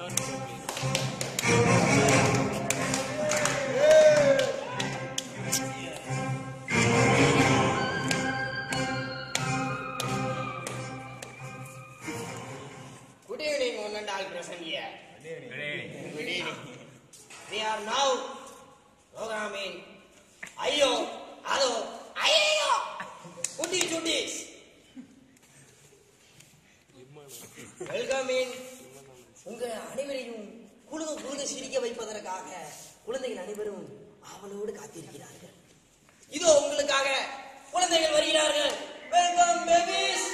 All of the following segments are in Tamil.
Good evening, one and all present here. Good evening. We are now programming ஐயோ அதோ ஐயோ குட்டி சுட்டீஸ் வெல்கம் இன் உங்க அனைவரையும் குழுது குழுது சிரிக்க வைப்பதற்காக குழந்தைகள் அனைவரும் ஆவலோடு காத்திருக்கிறார்கள் இதோ உங்களுக்காக குழந்தைகள் வருகிறார்கள் வெல்கம் பேபிஸ்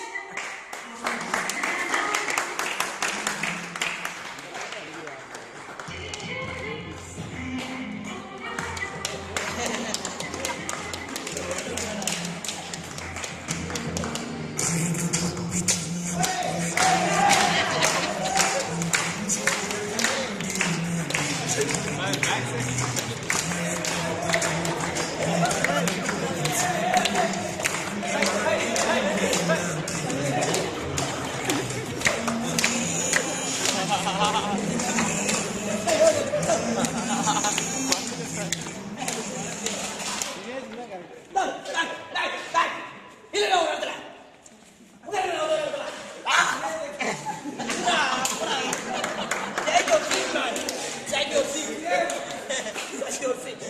டேய், டேய், டேய், டேய். இல்லைடா ஒரு இடத்துல. உட்காருடா ஒரு இடத்துல. ஆ. இந்தா, அப்புறா. Take your seat, man. Take your seat. Take your seat.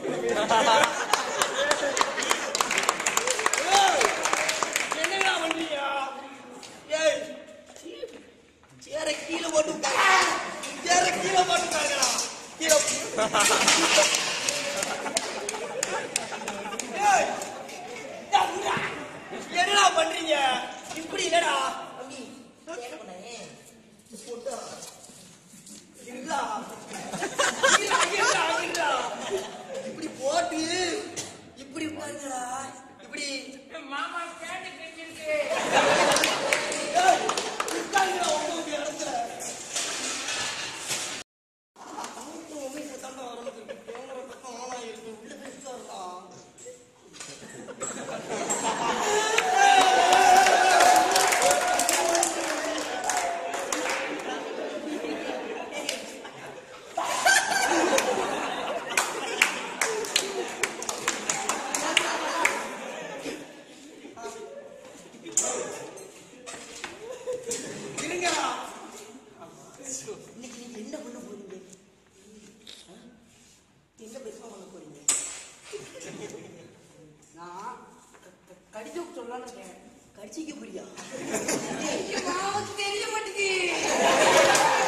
ஏய், என்னடா பண்றீங்க? ஏய், சேரை கீழே போட்டு உட்காருங்க. சேரை கீழே போட்டு உட்காருங்கடா. கீழே ஏய், டேய், உட்றா. என்னடா பண்றீங்க இப்படி இல்லடா தம்பி என்ன பண்ண போட்டா இருடா. இருடா, இருடா, இருடா. இப்படி போட்டு இப்படி உட்காருங்கடா இப்படி மாமா கேட்டு கட்டிருக்கு ஏய், உட்காருங்கடா உங்களுக்கு இடத்துல அவங்க உண்மை சத்தம் வரணும் கேமரா பக்கம் ஆனா இருக்கு உள்ள போய் உட்காருடா இருங்கடா இன்னைக்கு நீங்க என்ன பண்ண போறீங்க ஆ? என்ன பெருசா பண்ண போறீங்க நான் கடிஜோக் சொல்லலாம்னு இருக்கேன் கடிச்சிக்க புரியா மாமாவுக்கு தெரிய மாட்டேங்குது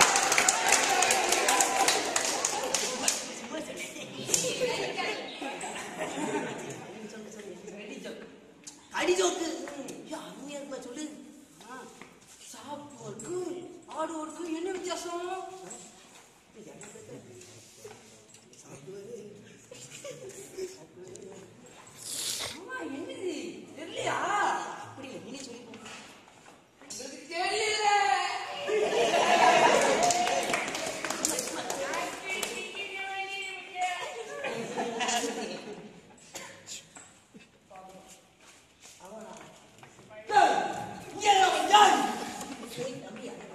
கடி ஜோக்கு அருமையா இருக்குமா சொல்லு சாப்பிடுவதற்கு ஆடுவதற்கு என்ன வித்தியாசம் ஆமா என்னது தெரியலையா அப்படி நீ சொல்லி போ. உங்களுக்கு தெரியல இங்க என்ன பண்றாய்? சரி, தம்பி, அண்ணா.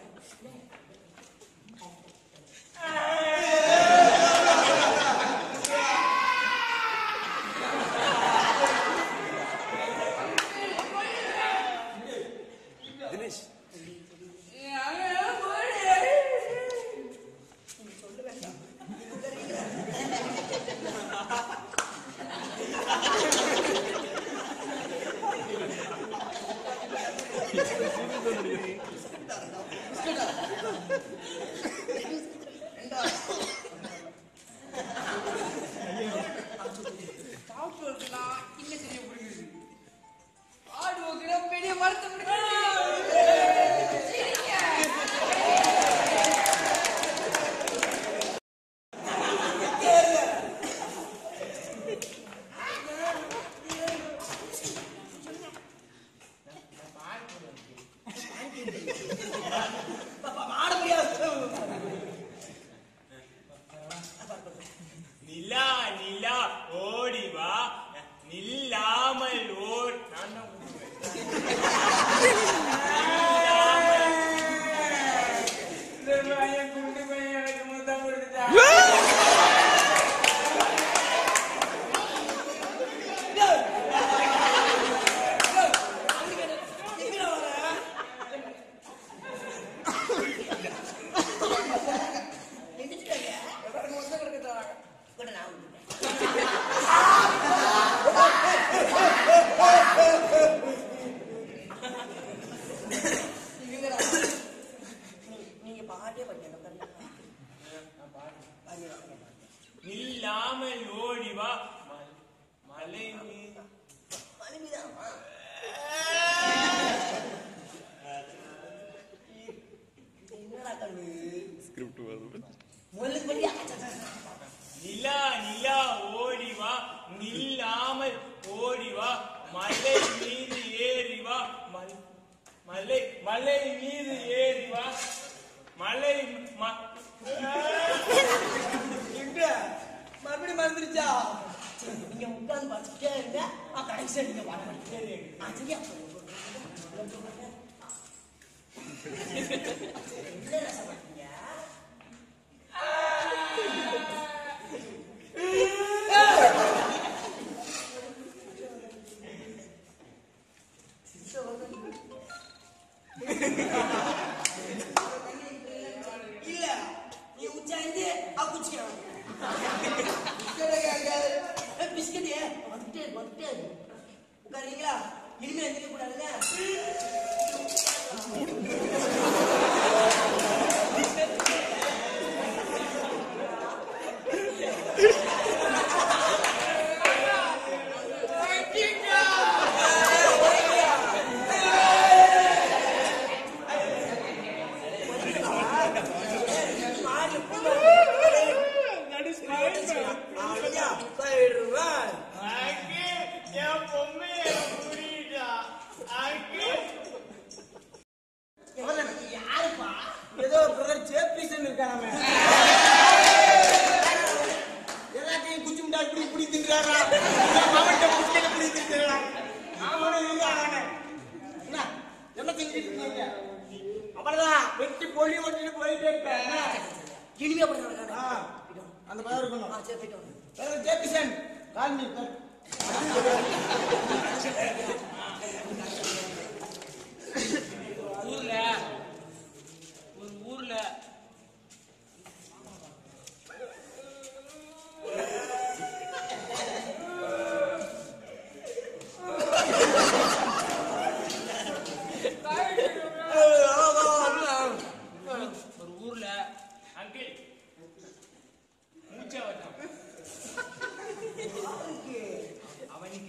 சாப்பிடுவதற்கு நான் என்ன தெரிய முடியுது ஆடுவதற்கு பெரிய மரத்தை முடியுது ஆட முடியாது கண்ணு ஸ்கிரிப்ட் வருது முதலுக்கு பண்ணியா நிலா நிலா ஓடி வா நில்லாமல் ஓடி வா மலை மீது ஏறி வா மல்- மலை மலை மீது ஏறி வா மலை ம- எங்க மறுபடியும் மறந்துருச்சா நீங்க உட்கார்ந்து படிச்சுட்டே இருங்க நான் கடைசியா நீங்க பாட படிச்சுட்டே ஆ சரியா என்ன ரசம் பண்ணீங்க இல்ல நீ உச்சாயிருந்து குச்சிக்கலாம் பிஸ்கட் வந்துட்டே இருக்கு, வந்துட்டே இருக்கு. உட்காருங்களா இனிமே எந்திரிக்க கூடாதுங்க மாறி ஐயா போயிடுவேன் அங்கே என் பொம்மையை புரியுதா அங்கே யாருப்பா ஏதோ பிரதர் சேப்டிசன் இருக்கானே எல்லாத்தையும் குச்சி முட்டாய் இப்படி இப்படி தின்றாரா அவன்கிட்ட புடிக்கல இப்படி தின்றாரா அவனே இருந்தானே என்ன என்ன செஞ்சுட்டு இருக்கீங்க அவ்வளவுதான் வெட்டி பொலி ஓட்டிட்டு போயிட்டே இருப்பேன் இனிமே அப்படி ஆ, அந்த பயம் இருக்கணும் ஆ சரி போயிட்டு வாங்க பிரதர் சேப்டிசன் கால்மி ஊர்ல ஒரு ஊர்ல ஒரு ஊர்ல அங்கிள் மூச்சை வச்சான் அவனுக்கு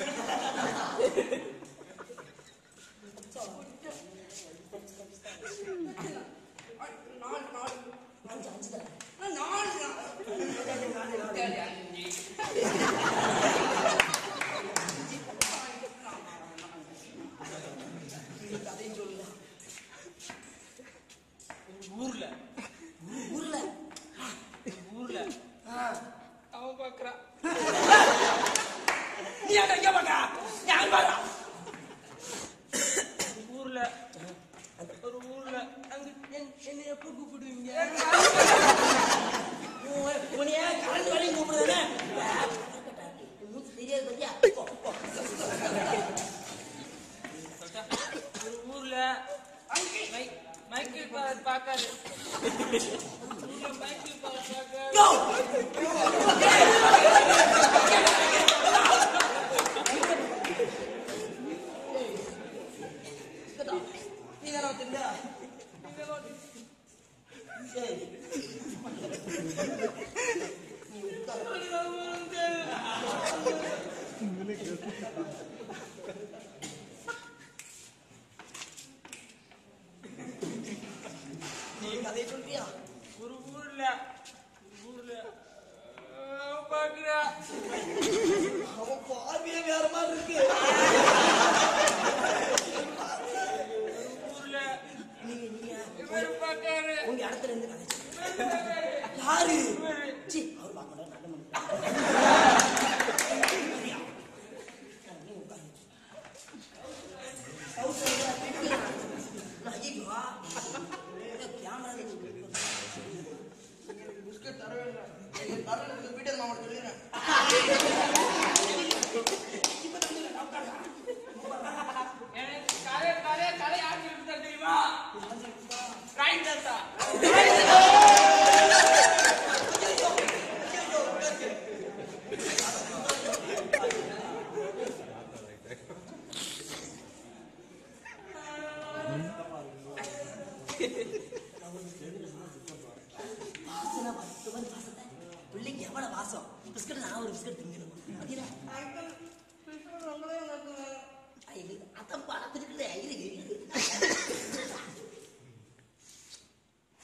அஞ்சு அஞ்சு தரேன் கதையும் சொல்லுங்க ஊர்ல ஊர்ல ஊர்ல ஆ அவன் பாக்குறான் நீ அங்க எங்க பாக்கா யார் பாக்கா ஊர்ல ஒரு ஊர்ல அங்க என்- என்னை எப்ப கூப்பிடுவீங்க உன்- உன்னைய கரண்ட் வரையும் கூப்பிடுதானே மூச்சு தெரியாது பத்தியா போ, போ. ஒரு ஊர்ல மை- மைக்கேல் பார் பாக்காரு ஊர்ல மைக்கேல் பார் பாக்காரு யோ! நீ தானே வச்சிருந்த? ஏய். நீ உட்காரு. நீ கதையை சொல்றியா ஒரு ஊர்ல ஊர்ல அவன் பாக்குறா அவன் பார்வையே வேற மாதிரி இருக்கு ஊர்ல நீங்க நீங்க இவரு பாக்காரு உங்க இடத்துல இருந்து கதை சொல்லுங்க. யாரு சி அவர் பார்க்க மாட்டாரு நல்ல மனுஷன். சரியா? நீ உட்காரு. சவுத் சைடுல திட்டு. ஐயையோ. ஏய், கேமரா இருக்கு. பிஸ்கட் தர வேண்டாம் தர வீட்டு மாமா சொல்லிடுறேன் இப்ப தந்துடுறேன், உட்காருடா. எனக்கு கலை கலை கலை ஆட்சி இருந்தா தெரியுமா ரைட் தாத்தா வாசனை வந்து வந்து வாசத்தை. பிள்ளைக்கு எவ்வளவு வாசம் பிஸ்கட் நான் ஒரு பிஸ்கட் திங்கணும் பாத்தீங்களா? ஐயோ, அதான் பழத்திருக்குல்ல, இரு, இரு, இரு.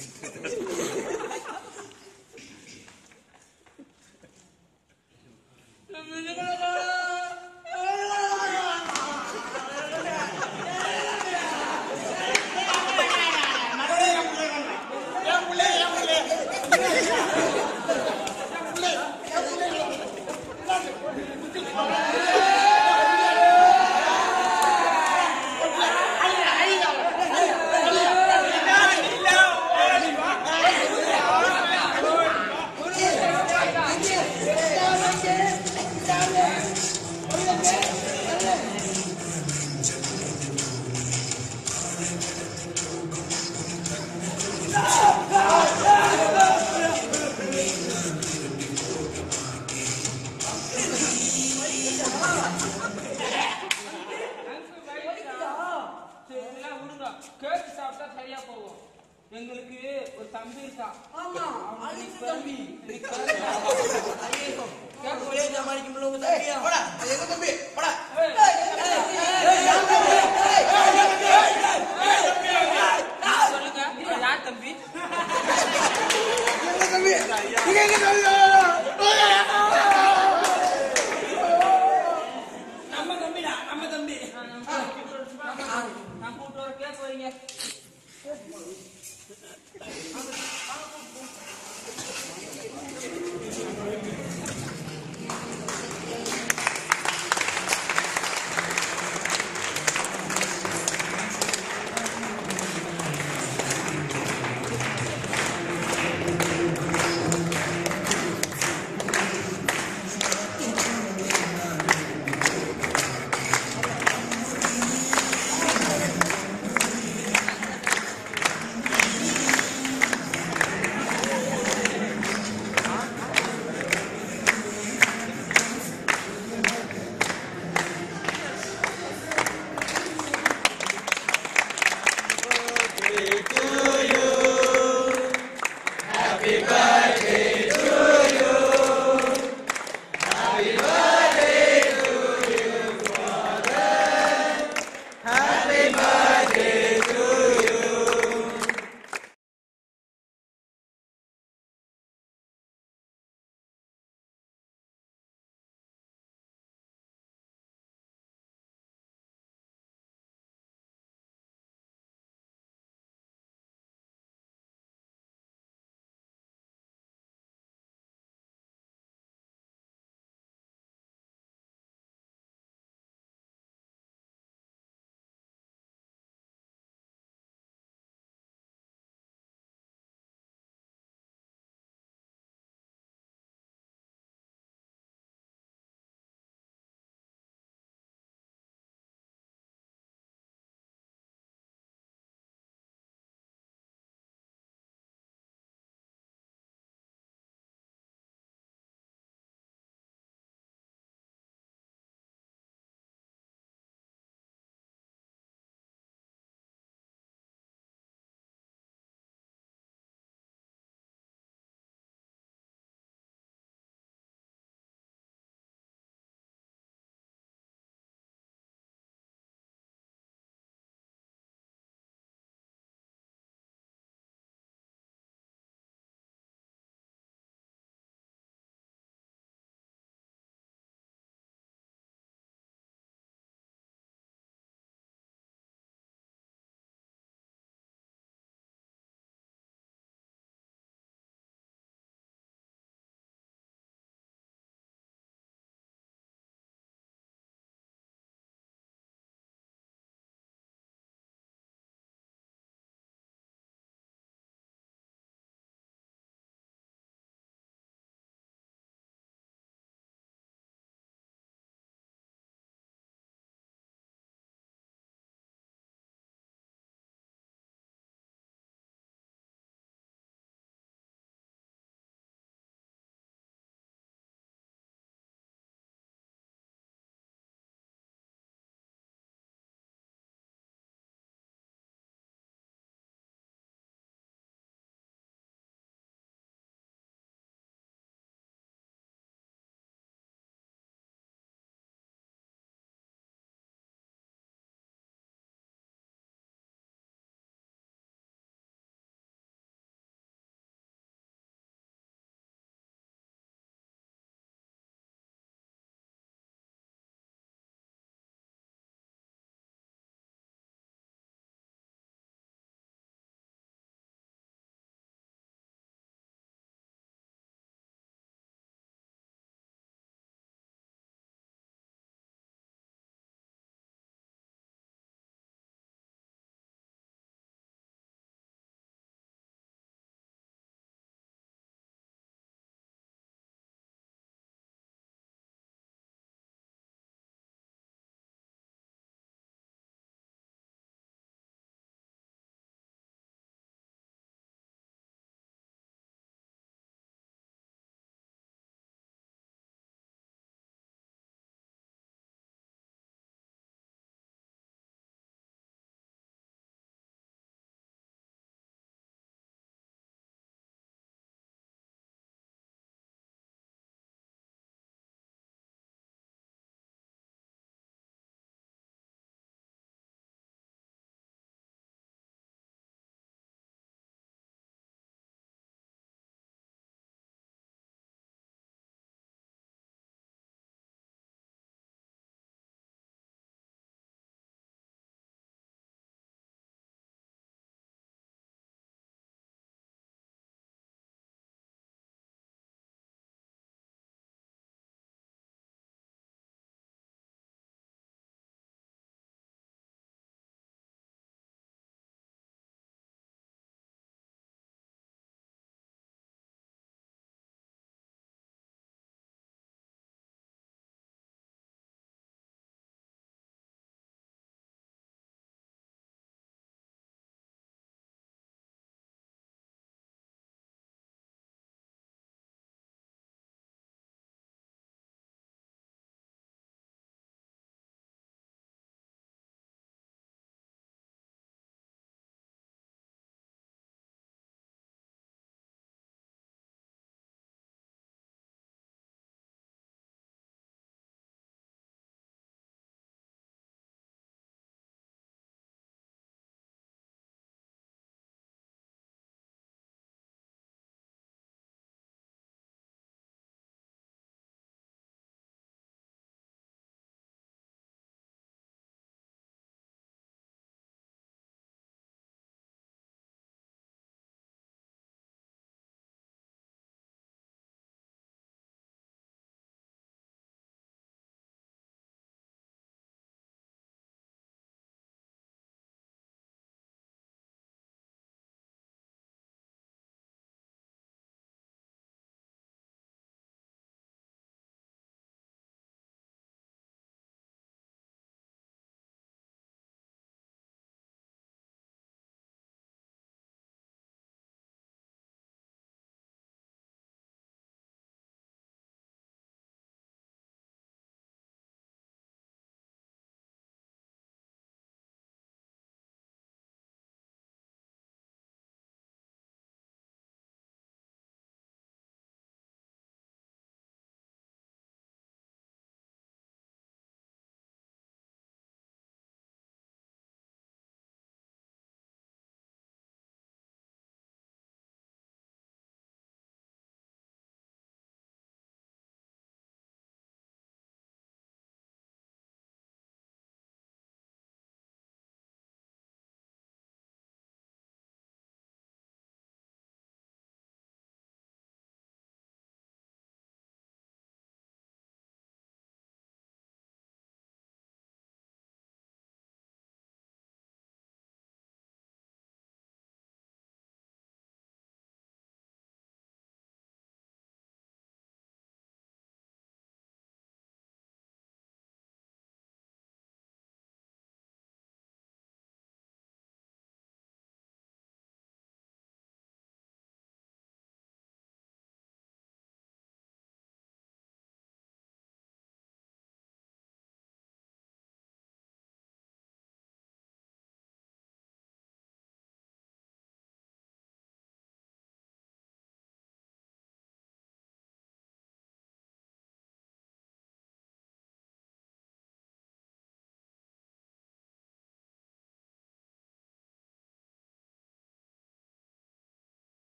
என் புள்ளை, என் புள்ளை. சரி, இதெல்லாம் விடுங்க. கேக்கு சாப்பிட்டா சரியா போகும் எங்களுக்கு ஒரு தம்பி இருக்கான் ஆமா அழிச்சு தம்பி நீ கேக்கு ஐயோ கேட்க வெளியே சமாளிக்க முடியல உங்க தம்பியா போடா, அது எங்க தம்பி?